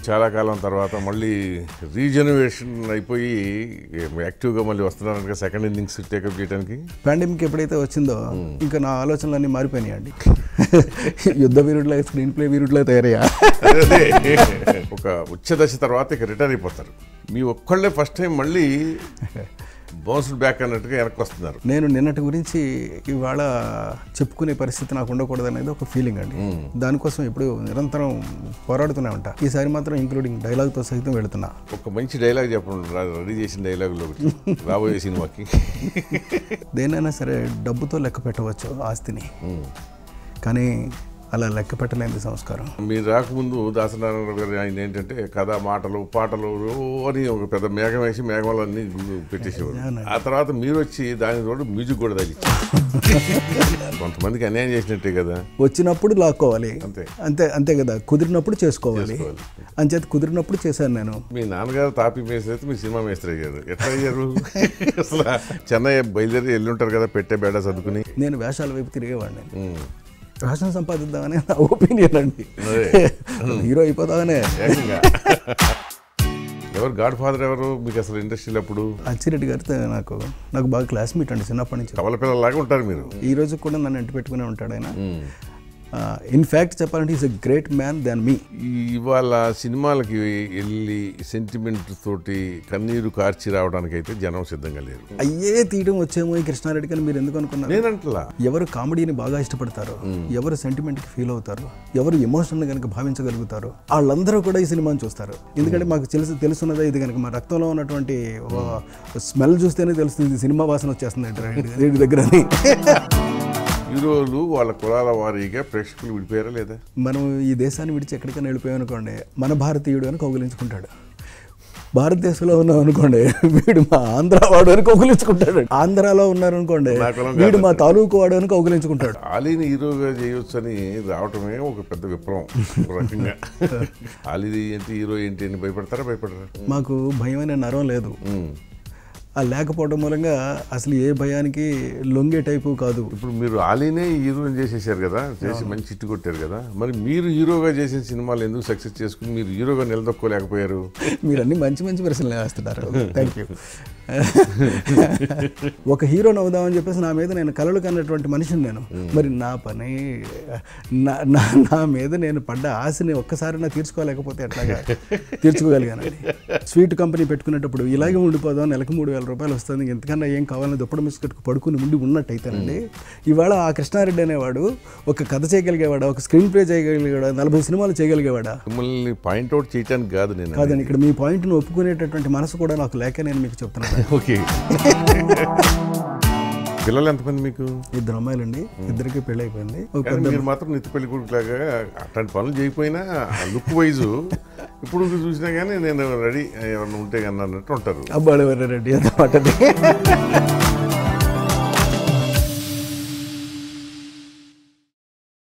చాలా కాలం తర్వాత మళ్ళీ రీజనరేషన్ అయిపోయి యాక్టివ్గా మళ్ళీ వస్తున్నారంటే సెకండ్ ఇన్నింగ్స్ టేకప్ చేయడానికి పాండమిక్ ఎప్పుడైతే వచ్చిందో ఇంకా నా ఆలోచనలన్నీ మారిపోయినాయండి యుద్ధ వీరుడిలో స్క్రీన్ ప్లే వీరుడిలో తయారయ్యా అదే ఒక ఉచ్చ దశ తర్వాత ఇక రిటర్న్ అయిపోతారు మీ ఒక్కళ్ళే ఫస్ట్ టైం మళ్ళీ బౌన్స్డ్ బ్యాక్ అన్నట్టుగా వెనక్కి వస్తున్నారు నేను నిన్నటి గురించి ఇవాళ చెప్పుకునే పరిస్థితి నాకు ఉండకూడదు అనేది ఒక ఫీలింగ్ అండి దానికోసం ఇప్పుడు నిరంతరం పోరాడుతూనే ఉంటా ఈసారి మాత్రం ఇంక్లూడింగ్ డైలాగ్తో సహితం వెళుతున్నా ఒక మంచి డైలాగ్ చెప్పండి రా- రెడీ చేసిన డైలాగులో ఒకటి రాబోయే సినిమాకి దేనైనా సరే డబ్బుతో లెక్క పెట్టవచ్చు ఆస్తిని కానీ అలా లెక్క పెట్టలేని సంస్కారం మీరు రాకముందు దాసనారాయణ గారు ఆయన ఏంటంటే కథ మాటలు పాటలు ఓ అని ఒక పెద్ద మేఘం వేసి మేఘాలన్నీ పెట్టేసేవారు ఆ తర్వాత మీరు వచ్చి దాని తోడు మ్యూజిక్ కూడా తగ్గించారు కొంతమందికి అన్యాయం చేసినట్టే కదా వచ్చినప్పుడు లాక్కోవాలి అంతే. అంతే అంతే కదా కుదిరినప్పుడు చేసుకోవాలి చేసుకోవాలి. అంచేత కుదిరినప్పుడు చేశాను నేను మీ నాన్నగారు తాపి మేస్త్రి అయితే మీ సినిమా మేస్త్రి అయ్యారు ఎట్లా అయ్యారు అసలు చెన్నై బయలుదేరి వెళ్ళుంటారు కదా పెట్టే బేడ చదువుకుని నేను వేషాల వైపు తిరిగేవాడిని ఉమ్. వేషం సంపాదిద్దామని నా ఒపీనియన్ అండి అదే. హీరో అయిపోతామనే ఏకంగా ఎవరు గాడ్ ఫాదర్ ఎవరు మీకు అసలు ఇండస్ట్రీలో అప్పుడు అచ్చిరెడ్డి గారితో నాకు నాకు బాగా క్లాస్మేట్ అండి చిన్నప్పటి నుంచి కవల పిల్లలాగా ఉంటారు మీరు ఈ రోజు కూడా నన్ను ఇంటి పెట్టుకునే ఉంటాడు ఆయన ఇన్ఫ్యాక్ట్ చెప్పాలంటే is a great man than మీ ఈ ఇవాళ సినిమాలకి వెళ్ళి సెంటిమెంట్ తోటి కన్నీరు కార్చి రావడానికి అయితే జనం సిద్ధంగా లేరు అయ్యే తీయడం వచ్చేమో ఈ కృష్ణారెడ్డి కానీ మీరు ఎందుకు అనుకున్నారు నేనంటలా ఎవరు కామెడీని బాగా ఇష్టపడతారో ఎవరు సెంటిమెంట్కి ఫీల్ అవుతారు ఎవరు ఎమోషన్ కనుక భావించగలుగుతారు వాళ్ళందరూ కూడా ఈ సినిమాని చూస్తారు ఎందుకంటే మాకు తెలుసు తెలుసున్నదే ఇది కనుక మా రక్తంలో ఉన్నటువంటి స్మెల్ చూస్తేనే తెలుస్తుంది ఇది సినిమా వాసన వచ్చేస్తుంది అంటే వీడి దగ్గర అని. హీరోలు వాళ్ళ కులాల వారీగా ప్రేక్షకులు విడిపోయారా లేదా మనం ఈ దేశాన్ని విడిచి ఎక్కడికైనా వెళ్ళిపోయాం అనుకోండి మన భారతీయుడు అని కౌగిలించుకుంటాడు భారతదేశంలో ఉన్నాం అనుకోండి వీడు మా ఆంధ్ర వాడు అని కౌగిలించుకుంటాడు ఆంధ్రాలో ఉన్నారనుకోండి నా కులం వీడు మా తాలూకు వాడు అని కౌగిలించుకుంటాడు ఆలీని హీరోగా చేయొచ్చు అని రావటమే ఒక పెద్ద విప్లవం ఒక రకంగా ఆలీది ఏంటి హీరో ఏంటి అని భయపడతారా భయపడరా మాకు భయం అనే నరం లేదు ఉమ్. ఆ లేకపోవడం మూలంగా అసలు ఏ భయానికి లొంగే టైపు కాదు ఇప్పుడు మీరు ఆలీనే హీరోని చేసేసారు కదా చేసి మంచి హిట్ కొట్టారు కదా మరి మీరు హీరోగా చేసిన సినిమాలు ఎందుకు సక్సెస్ చేసుకుని మీరు హీరోగా నిలదొక్కోలేకపోయారు మీరు అన్ని మంచి మంచి ప్రశ్నలు వేస్తున్నారు థ్యాంక్ యూ ఒక హీరోని అవుదామని చెప్పేసి నా మీద నేను కలలు కన్నటువంటి మనిషిని నేను మరి నా పని నా నా నా మీద నేను పడ్డ ఆశని ఒక్కసారి నా తీర్చుకోలేకపోతే ఎట్లాగా తీర్చుకోగలిగానండి స్వీట్ కంపెనీ పెట్టుకునేటప్పుడు ఇలాగే ఉండిపోదాం నెలకు మూడు వేల రూపాయలు వస్తుంది ఎంతకన్నా ఏం కావాలని దుప్పటి మిస్కట్కు పడుకుని ఉండి ఉన్నట్టయితేనండి ఇవాళ ఆ కృష్ణారెడ్డి అనేవాడు ఒక కథ చేయగలిగేవాడా ఒక స్క్రీన్ ప్లే చేయగలిగేవాడా నలభై సినిమాలు చేయగలిగేవాడా మిమ్మల్ని పాయింట్అవుట్ చేయడానికి కాదు నేను కాదండి ఇక్కడ మీ పాయింట్ను ఒప్పుకునేటటువంటి మనసు కూడా నాకు లేక నేను మీకు చెప్తున్నాను ఓకే పిల్లలు ఎంతమంది మీకు ఇద్దరు అమ్మాయిలండి ఇద్దరికి పెళ్ళి అయిపోయింది ఒక కానీ మీరు మాత్రం నిత్య పెళ్లి కొడుకులాగా అట్లాంటి పనులు చేయకపోయినా లుక్ వైజు ఇప్పుడు చూసినా కానీ నేను రెడీ ఏమన్నా ఉంటే కానీ అన్నట్టు ఉంటారు అబ్బాడు రెడ్డి అన్నమాట